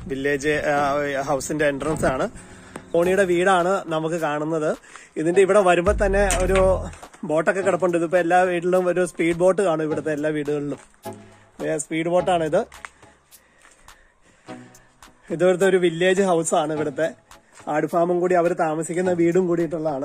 Village ഹൗസിന്റെ entrance ആണ് ടോണിയുടെ വീടാണ് നമുക്ക് കാണുന്നത് ഇതിന്റെ ഇവിടെ വരുമ്പോ തന്നെ ഒരു ബോട്ടൊക്കെ കിടപ്പുണ്ട് ഇതിപ്പോ എല്ലാ വീട്ടിലും ഒരു സ്പീഡ് ബോട്ട് കാണും ഇവിടുത്തെ എല്ലാ വീടുകളിലും സ്പീഡ് ബോട്ടാണ് ഇത് ഇതുപോലത്തെ ഒരു വില്ലേജ് ഹൗസ് ആണ് ഇവിടുത്തെ ആട് ഫാമും കൂടി അവർ താമസിക്കുന്ന വീടും കൂടിയിട്ടുള്ളതാണ്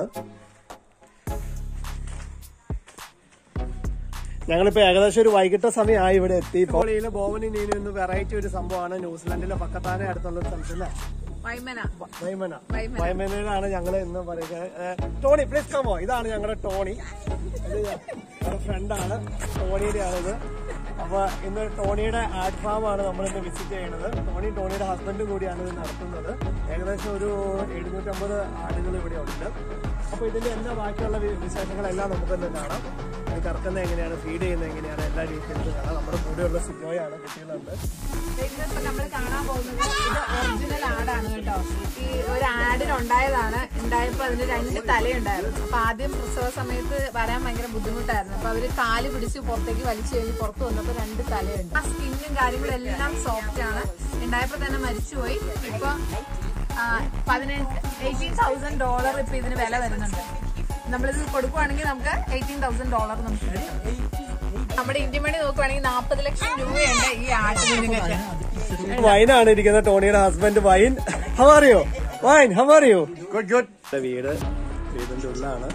ഞങ്ങളിപ്പോ ഏകദേശം ഒരു വൈകിട്ട് സമയമായി ഇവിടെ എത്തി ഇപ്പോൾ ഇതിൽ ബോവനി നീനു എന്ന് വെറൈറ്റി ഒരു സംഭവമാണ് ന്യൂസിലാൻഡിലെ പക്കത്താനെ അടുത്തുള്ള ഒരു സ്ഥലത്തില്ല വൈമന വൈമന വൈമന. വൈമനയിലാണ് ഞങ്ങൾ ഇന്ന് പറയുന്നത് ഏ, ടോണി പ്ലീസ് കമോ ഇതാണ് ഞങ്ങളുടെ ടോണി ഇത് ഞങ്ങളുടെ ഫ്രണ്ടാണ് ടോണിയുടെയാണിത് അപ്പൊ ഇന്ന് ടോണിയുടെ ആഡ് ഫാം ആണ് നമ്മൾ ഇന്ന് വിസിറ്റ് ചെയ്യുന്നത് ടോണി ടോണിയുടെ ഹസ്ബൻഡും കൂടിയാണ് ഇത് നടത്തുന്നത് ഏകദേശം ഒരു എഴുന്നൂറ്റമ്പത് ആടുകൾ ഇവിടെ ഉണ്ട് അപ്പൊ ഇതിന്റെ എല്ലാ ബാക്കിയുള്ള വി- വിശേഷങ്ങളെല്ലാം നമുക്കൊന്ന് കാണാം ഇത് കറക്കുന്നത് എങ്ങനെയാണ് ഫീഡ് ചെയ്യുന്നത് എങ്ങനെയാണ് എല്ലാ ഡീറ്റെയിൽസും കാണാം നമ്മുടെ കൂടെയുള്ള സിജോയാണ് കുട്ടികളുണ്ട് ഇന്നിപ്പോ നമ്മൾ കാണാൻ പോകുന്നത് ഇത് ഒറിജിനൽ ആടാണ് കേട്ടോ ഈ ഒരു ആഡിന് ഉണ്ടായതാണ് ഉണ്ടായപ്പോ അതിന് രണ്ട് തലയുണ്ടായിരുന്നു അപ്പൊ ആദ്യം പ്രസവ സമയത്ത് വരാൻ ഭയങ്കര ബുദ്ധിമുട്ടായിരുന്നു അപ്പൊ അവര് കാല് പിടിച്ച് പുറത്തേക്ക് വലിച്ചു കഴിഞ്ഞ് പുറത്ത് വന്നപ്പോ രണ്ട് തലയുണ്ട് ആ സ്കിന്നും കാര്യങ്ങളും എല്ലാം സോഫ്റ്റ് ആണ് ഉണ്ടായപ്പോ തന്നെ മരിച്ചുപോയി ഇപ്പൊ പതിനെട്ട് എയ്റ്റീൻ തൗസൻഡ് ഡോളർ ഇപ്പൊ ഇതിന് വില വരുന്നുണ്ട് നമ്മളിത് കൊടുക്കുവാണെങ്കിൽ നമുക്ക് എയ്റ്റീൻ തൗസൻഡ് ഡോളർ നമുക്ക് കിട്ടും നമ്മുടെ ഇന്ത്യൻ മണി നോക്കുവാണെങ്കിൽ നാൽപ്പത് ലക്ഷം രൂപയുണ്ട് ഈ ആട്ടിനുങ്ങൾക്ക് വൈനാണ് ഇരിക്കുന്നത് ടോണിയുടെ ഹസ്ബൻഡ് വൈൻ ഹവാറിയോ വൈൻ ഹവാറിയോ ഗുഡ് ഗുഡ് വീട് വീടിന്റെ ഉള്ളിലാണ്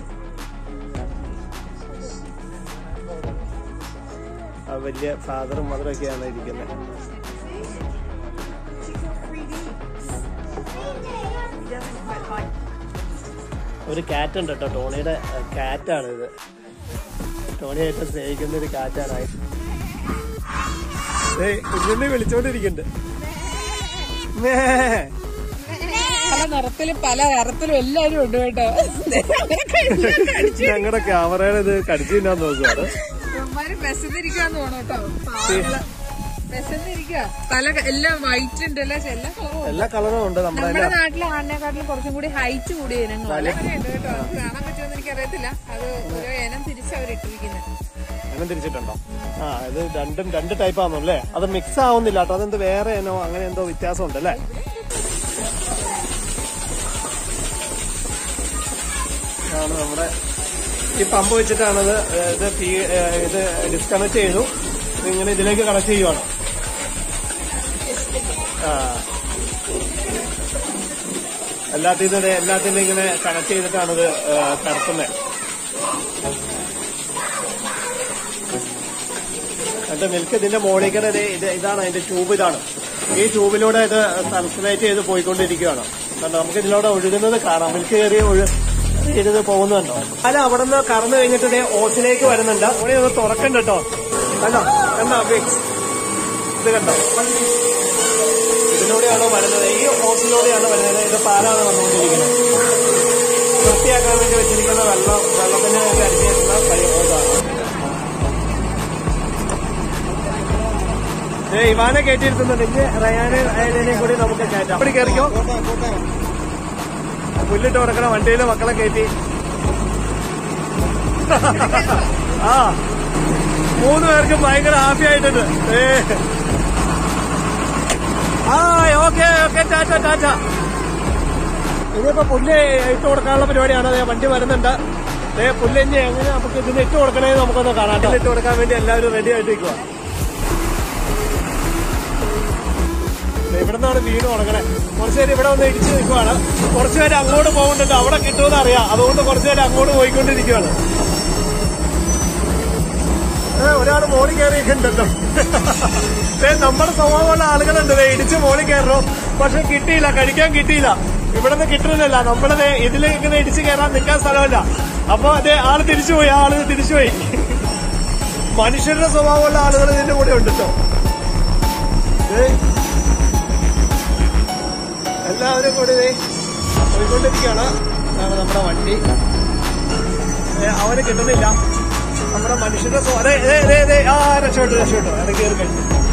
ആ വലിയ ഫാദറും മദറും ഒക്കെയാണ് ഇരിക്കുന്നത് ഒരു കാറ്റ് ഉണ്ട് കേട്ടോ ടോണിയുടെ കാറ്റാണ് ഇത് ടോണിയായിട്ട് സ്നേഹിക്കുന്ന ഒരു കാറ്റാണ് കുഞ്ഞുണ്ണി വിളിച്ചോണ്ടിരിക്കുന്നുണ്ട് മേ. പല നിറത്തിലും പല നിറത്തിലും എല്ലാരും ഉണ്ട് കേട്ടോ ഞങ്ങളുടെ ക്യാമറയുടെ ഇത് കടിച്ചു തിന്നാൻ നോക്കുവാണ് ഇവന്മാര് വിശന്നിരിക്കാന്ന് തോന്നുന്നു കേട്ടോ പാവങ്ങള്. വിശന്നിരിക്കുക തല എല്ലാം വൈറ്റ് ഉണ്ട് എല്ലാം എല്ലാം കളറും എല്ലാ കളറും ഉണ്ട് നമ്മുടെ നമ്മുടെ നാട്ടിലെ ആടിനെക്കാട്ടിലും കുറച്ചും കൂടി ഹൈറ്റ് കൂടിയ ഇനങ്ങൾ അങ്ങനെ ഉണ്ട് കേട്ടോ അത് കാണാൻ പറ്റുമെന്ന് എനിക്ക് അറിയത്തില്ല അത് ഓരോ ഇനം തിരിച്ച് അവരിട്ടിരിക്കുന്നത് അങ്ങനെ തിരിച്ചിട്ടുണ്ടോ ആ ഇത് രണ്ടും രണ്ട് ടൈപ്പ് ആണല്ലോ അല്ലേ അത് മിക്സ് ആവുന്നില്ല കേട്ടോ അതെന്ത് വേറെ ഇനോ അങ്ങനെ എന്തോ വ്യത്യാസം ഉണ്ട് അല്ലേ ആണ് നമ്മുടെ ഈ പമ്പ് വെച്ചിട്ടാണത് ഇത് ഫീ- ഏഹ് ഇത് ഡിസ്കണക്ട് ചെയ്തു ഇങ്ങനെ ഇതിലേക്ക് കണക്ട് ചെയ്യുവാണ് ആ എല്ലാത്തിനും എല്ലാത്തിനും ഇങ്ങനെ കണക്ട് ചെയ്തിട്ടാണിത് കടത്തുന്നത് എന്നിട്ട് മിൽക്ക് ഇതിന്റെ മോളിക്കടെ ഇത് ഇതാണ് അതിന്റെ ട്യൂബ് ഇതാണ് ഈ ട്യൂബിലൂടെ ഇത് സർക്കുലേറ്റ് ചെയ്ത് പോയിക്കൊണ്ടിരിക്കുകയാണ് കണ്ടോ നമുക്ക് ഇതിലൂടെ ഒഴുകുന്നത് കാണാം മിൽക്ക് കയറി ഒഴു ഇത് പോകുന്നുണ്ടോ അല്ല അവിടെ നിന്ന് കറന്നു കഴിഞ്ഞിട്ട് ഇതേ ഓസിലേക്ക് വരുന്നുണ്ട് അവിടെ ഒന്ന് തുറക്കണ്ട കേട്ടോ കണ്ടോ എന്നാ വിക്സ് ഇത് കണ്ടോ ഇതിലൂടെയാണോ വരുന്നത് ഈ ഓസിലൂടെയാണ് വരുന്നത് ഇത് പാലാണ് വന്നുകൊണ്ടിരിക്കുന്നത് വൃത്തിയാക്കാൻ വേണ്ടി വെച്ചിരിക്കുന്ന വെള്ളം വെള്ളത്തിന് വേണ്ടി അടിഞ്ഞിട്ടുള്ള ഇതാണ് ഏ ഇവാനെ കയറ്റിയിരുത്തുന്നുണ്ട് ഇനി റയാനെ റയാനെ കൂടി നമുക്ക് കയറ്റാം അവിടെ കയറിക്കോ പുല്ലിട്ട് കൊടുക്കണ വണ്ടിയിൽ മക്കളെ കയറ്റി ആ മൂന്ന് പേർക്കും ഭയങ്കര ഹാപ്പി ആയിട്ടുണ്ട് ഏ ആ ഓക്കെ ഓക്കെ ടാറ്റ ടാറ്റ ഇനിയിപ്പോ പുല്ല് ഇട്ട് കൊടുക്കാനുള്ള പരിപാടിയാണ് ദേ വണ്ടി വരുന്നുണ്ട് ഏ പുല്ലിഞ്ഞ് എങ്ങനെ നമുക്ക് ഇതിന് ഇട്ട് കൊടുക്കണേ നമുക്കൊന്ന് കാണാം ഇട്ട് കൊടുക്കാൻ വേണ്ടി എല്ലാവരും റെഡി ആയിട്ടിരിക്കുക ഇവിടെ നിന്നാണ് വീട് തുടങ്ങണേ കുറച്ച് പേര് ഇവിടെ വന്ന് ഇടിച്ചു നിൽക്കുവാണ് കുറച്ച് പേര് അങ്ങോട്ട് പോകുന്നുണ്ട് അവിടെ കിട്ടുമെന്ന് അറിയാം അതുകൊണ്ട് കുറച്ച് പേര് അങ്ങോട്ട് പോയിക്കൊണ്ടിരിക്കുകയാണ് ഏ ഒരാൾ മോളിൽ കയറിയിട്ടുണ്ടല്ലോ ഏ നമ്മുടെ സ്വഭാവമുള്ള ആളുകളുണ്ട് ദേ ഇടിച്ച് മോളിൽ കയറണോ പക്ഷെ കിട്ടിയില്ല കഴിക്കാൻ കിട്ടിയില്ല ഇവിടെ നിന്ന് കിട്ടുന്നില്ല നമ്മളത് ഇതിൽ ഇങ്ങനെ ഇടിച്ച് കയറാൻ നിൽക്കാൻ സ്ഥലമല്ല അപ്പൊ അതെ ആള് തിരിച്ചുപോയി ആള് തിരിച്ചുപോയി മനുഷ്യരുടെ സ്വഭാവമുള്ള ആളുകൾ ഇതിന്റെ കൂടെ ഉണ്ട് കേട്ടോ ഏയ് എല്ലാവരും കൂടി ദേ പോയിക്കൊണ്ടിരിക്കുകയാണ് ഇതാണ് നമ്മുടെ വണ്ടി ഏ, അവന് കിട്ടുന്നില്ല നമ്മുടെ മനുഷ്യരുടെ സ്വ- അതെ, ദേ, ദേ, ദേ, ആ രക്ഷപ്പെട്ടു രക്ഷപ്പെട്ടു അത് കയറി കഴിഞ്ഞു